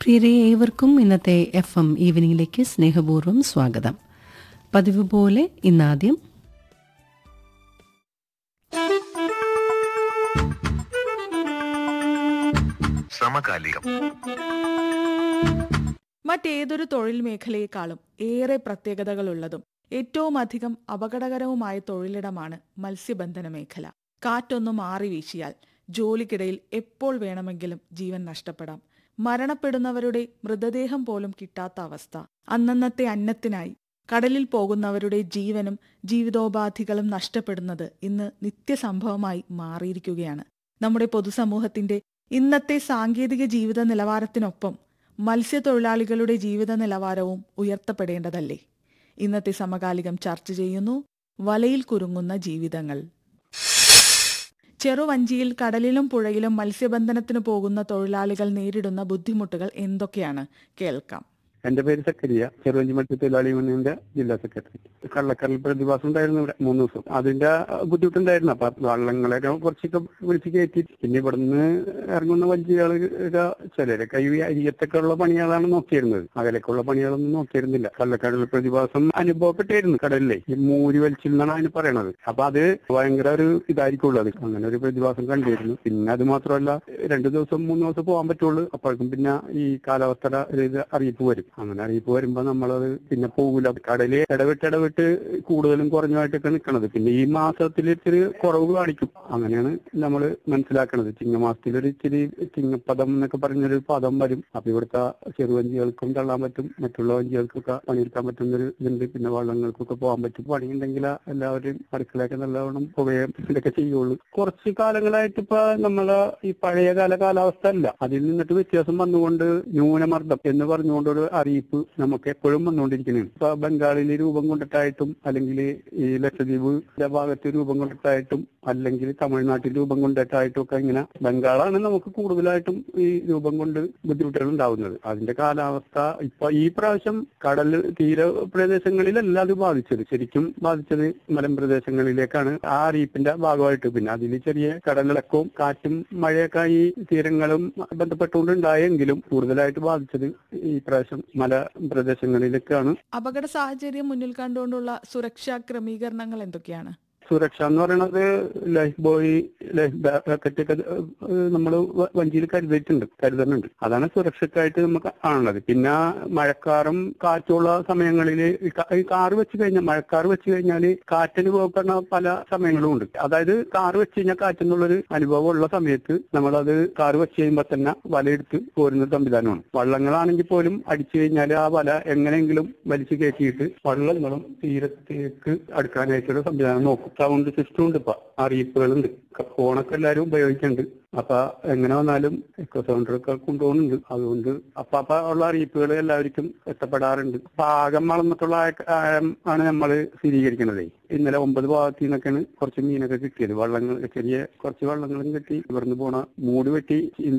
പ്രിയരെ ഏവർക്കും ഇന്നത്തെ എഫ് എം ഈവനിങ്ങിലേക്ക് സ്നേഹപൂർവ്വം സ്വാഗതം പതിവ് പോലെ ഇന്നാദ്യം സമകാലികം മറ്റേതൊരു തൊഴിൽ മേഖലയെക്കാളും ഏറെ പ്രത്യേകതകളുള്ളതും ഏറ്റവും അധികം അപകടകരവുമായ തൊഴിലിടമാണ് മത്സ്യബന്ധന മേഖല കാറ്റൊന്നു മാറി വീശിയാൽ ജോലിക്കിടയിൽ എപ്പോൾ വേണമെങ്കിലും ജീവൻ നഷ്ടപ്പെടാം മരണപ്പെടുന്നവരുടെ മൃതദേഹം പോലും കിട്ടാത്ത അവസ്ഥ അന്നന്നത്തെ അന്നത്തിനായി കടലിൽ പോകുന്നവരുടെ ജീവനും ജീവിതോപാധികളും നഷ്ടപ്പെടുന്നത് ഇന്ന് നിത്യസംഭവമായി മാറിയിരിക്കുകയാണ് നമ്മുടെ പൊതുസമൂഹത്തിന്റെ ഇന്നത്തെ സാങ്കേതിക ജീവിത നിലവാരത്തിനൊപ്പം മത്സ്യത്തൊഴിലാളികളുടെ ജീവിത നിലവാരവും ഉയർത്തപ്പെടേണ്ടതല്ലേ ഇന്നത്തെ സമകാലികം ചർച്ച ചെയ്യുന്നു വലയിൽ കുരുങ്ങുന്ന ജീവിതങ്ങൾ ചെറുവഞ്ചിയിൽ കടലിലും പുഴയിലും മത്സ്യബന്ധനത്തിന് പോകുന്ന തൊഴിലാളികൾ നേരിടുന്ന ബുദ്ധിമുട്ടുകൾ എന്തൊക്കെയാണ് കേൾക്കാം എന്റെ പേര് സക്കരിയ ചെറുവഞ്ചി മത്സ്യത്തൊഴിലാളി യൂണിയന്റെ ജില്ലാ സെക്രട്ടറി കള്ളക്കടൽ പ്രതിഭാസം ഉണ്ടായിരുന്നു ഇവിടെ മൂന്ന് ദിവസം അതിന്റെ ബുദ്ധിമുട്ടുണ്ടായിരുന്നു അപ്പൊ വള്ളങ്ങളൊക്കെ കുറച്ചൊക്കെ വിളിച്ച് കയറ്റി പിന്നെ ഇവിടുന്ന് ഇറങ്ങുന്ന വഞ്ചികളൊക്കെ ചിലരൊക്കെ ഈ അരിയത്തൊക്കെ ഉള്ള പണികളാണ് നോക്കിയിരുന്നത് അകലേക്കുള്ള പണികളൊന്നും നോക്കിയിരുന്നില്ല കള്ളക്കടൽ പ്രതിഭാസം അനുഭവപ്പെട്ടായിരുന്നു കടലിലെ ഈ മൂരി വലിച്ചിൽ നിന്നാണ് അതിന് പറയണത് അപ്പൊ അത് ഭയങ്കര ഒരു ഇതായിരിക്കുള്ളൂ അത് അങ്ങനെ ഒരു പ്രതിഭാസം കണ്ടിരുന്നു പിന്നെ അത് മാത്രമല്ല രണ്ടു ദിവസം മൂന്ന് ദിവസം പോകാൻ പറ്റുള്ളൂ അപ്പോഴേക്കും പിന്നെ ഈ കാലാവസ്ഥയുടെ ഒരു ഇത് അറിയിപ്പ് വരും അങ്ങനെ അറിയിപ്പ് വരുമ്പോ നമ്മളത് പിന്നെ പോകില്ല കടല് ഇടവിട്ട് ഇടവിട്ട് കൂടുതലും കുറഞ്ഞുമായിട്ടൊക്കെ നിൽക്കണത് പിന്നെ ഈ മാസത്തിൽ ഇത്തിരി കുറവ് കാണിക്കും അങ്ങനെയാണ് നമ്മൾ മനസ്സിലാക്കണത് ചിങ്ങമാസത്തിൽ ഒരു ഇച്ചിരി ചിങ്ങപ്പദം എന്നൊക്കെ പറഞ്ഞൊരു പദം വരും അപ്പൊ ഇവിടുത്തെ ചെറുവഞ്ചികൾക്കും തള്ളാൻ പറ്റും മറ്റുള്ള വഞ്ചികൾക്കൊക്കെ പണിയെടുക്കാൻ പറ്റുന്നൊരു ഇതുണ്ട് പിന്നെ വള്ളങ്ങൾക്കൊക്കെ പോകാൻ പറ്റും പണിയുണ്ടെങ്കിൽ എല്ലാവരും അടുക്കളയൊക്കെ നല്ലവണ്ണം പുകയും ഇതൊക്കെ ചെയ്യുള്ളൂ കുറച്ച് കാലങ്ങളായിട്ട് ഇപ്പൊ നമ്മളെ ഈ പഴയ കാല കാലാവസ്ഥ അല്ല അതിൽ നിന്നിട്ട് വ്യത്യാസം വന്നുകൊണ്ട് ന്യൂനമർദ്ദം എന്ന് പറഞ്ഞുകൊണ്ട് ഒരു അറിയിപ്പ് നമുക്ക് എപ്പോഴും വന്നുകൊണ്ടിരിക്കുന്നതാണ് ഇപ്പൊ ബംഗാളിൽ രൂപം കൊണ്ടിട്ടായിട്ടും അല്ലെങ്കിൽ ഈ ലക്ഷദ്വീപ് ഭാഗത്ത് രൂപം കൊണ്ടിട്ടായിട്ടും അല്ലെങ്കിൽ തമിഴ്നാട്ടിൽ രൂപം കൊണ്ടിട്ടായിട്ടും ഒക്കെ ഇങ്ങനെ ബംഗാളാണ് നമുക്ക് കൂടുതലായിട്ടും ഈ രൂപം കൊണ്ട് ബുദ്ധിമുട്ടുകൾ ഉണ്ടാവുന്നത് അതിന്റെ കാലാവസ്ഥ ഇപ്പൊ ഈ പ്രാവശ്യം കടൽ തീര പ്രദേശങ്ങളിലല്ല അത് ബാധിച്ചത് ശരിക്കും ബാധിച്ചത് മലമ്പ്രദേശങ്ങളിലേക്കാണ് ആ അറിയിപ്പിന്റെ ഭാഗമായിട്ട് പിന്നെ അതിൽ ചെറിയ കടലിളക്കവും കാറ്റും മഴയൊക്കെ ഈ തീരങ്ങളും ബന്ധപ്പെട്ടുകൊണ്ടുണ്ടായെങ്കിലും കൂടുതലായിട്ട് ബാധിച്ചത് ഈ പ്രാവശ്യം മല പ്രദേശങ്ങളിലേക്കാണ് അപകട സാഹചര്യം മുന്നിൽ കണ്ടുകൊണ്ടുള്ള സുരക്ഷാ ക്രമീകരണങ്ങൾ എന്തൊക്കെയാണ് സുരക്ഷ എന്ന് പറയുന്നത് ലൈഫ് ബോയ് ലൈഫ് ജാക്കറ്റ് ഒക്കെ നമ്മൾ വഞ്ചിയിൽ കരുതിയിട്ടുണ്ട് കരുതുന്നുണ്ട് അതാണ് സുരക്ഷയ്ക്കായിട്ട് നമുക്ക് കാണുന്നത് പിന്നെ മഴക്കാറും കാറ്റുള്ള സമയങ്ങളിൽ ഈ കാറ് വെച്ച് കഴിഞ്ഞാൽ മഴക്കാറ് വെച്ച് കഴിഞ്ഞാൽ കാറ്റിന് പോകപ്പെടുന്ന പല സമയങ്ങളും ഉണ്ട് അതായത് കാറ് വെച്ച് കഴിഞ്ഞാൽ കാറ്റെന്നുള്ളൊരു അനുഭവം ഉള്ള സമയത്ത് നമ്മളത് കാറ് വെച്ച് കഴിയുമ്പോൾ തന്നെ വലയെടുത്ത് പോരുന്ന സംവിധാനമാണ് വള്ളങ്ങളാണെങ്കിൽ പോലും അടിച്ചു കഴിഞ്ഞാൽ ആ വല എങ്ങനെയെങ്കിലും വലിച്ചു കയറ്റിയിട്ട് വള്ളങ്ങളും തീരത്തേക്ക് അടുക്കാനായിട്ടുള്ള സംവിധാനം നോക്കും സൗണ്ട് സിസ്റ്റം ഉണ്ട് ഇപ്പൊ അറിയിപ്പുകളുണ്ട് ഫോണൊക്കെ എല്ലാവരും ഉപയോഗിക്കുന്നുണ്ട് അപ്പൊ എങ്ങനെ വന്നാലും എക്കോ സൗണ്ടറൊക്കെ കൊണ്ടുപോകുന്നുണ്ട് അതുകൊണ്ട് അപ്പൊ അപ്പൊ ഉള്ള അറിയിപ്പുകൾ എല്ലാവർക്കും എത്തപ്പെടാറുണ്ട് പാകം വളർന്നിട്ടുള്ള ആഴം ആണ് നമ്മൾ സ്ഥിരീകരിക്കുന്നത് ഇന്നലെ ഒമ്പത് ഭാഗത്തു നിന്നൊക്കെയാണ് കുറച്ച് മീനൊക്കെ കിട്ടിയത് വള്ളങ്ങൾ ചെറിയ കുറച്ച് വള്ളങ്ങളും കിട്ടി ഇവിടുന്ന് പോണ മൂട് വെട്ടി